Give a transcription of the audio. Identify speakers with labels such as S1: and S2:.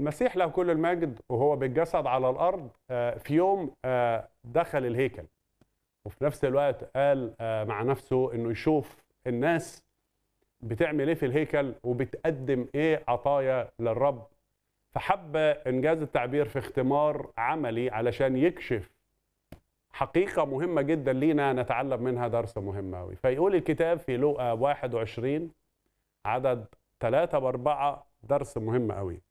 S1: المسيح له كل المجد وهو بالجسد على الارض آه، في يوم آه، دخل الهيكل وفي نفس الوقت قال آه، مع نفسه انه يشوف الناس بتعمل ايه في الهيكل وبتقدم ايه عطايا للرب فحب انجاز التعبير في اختمار عملي علشان يكشف حقيقة مهمة جدا لينا نتعلم منها درس مهم أوي فيقول الكتاب في لوقا 21 عدد 3 و4 درس مهم أوي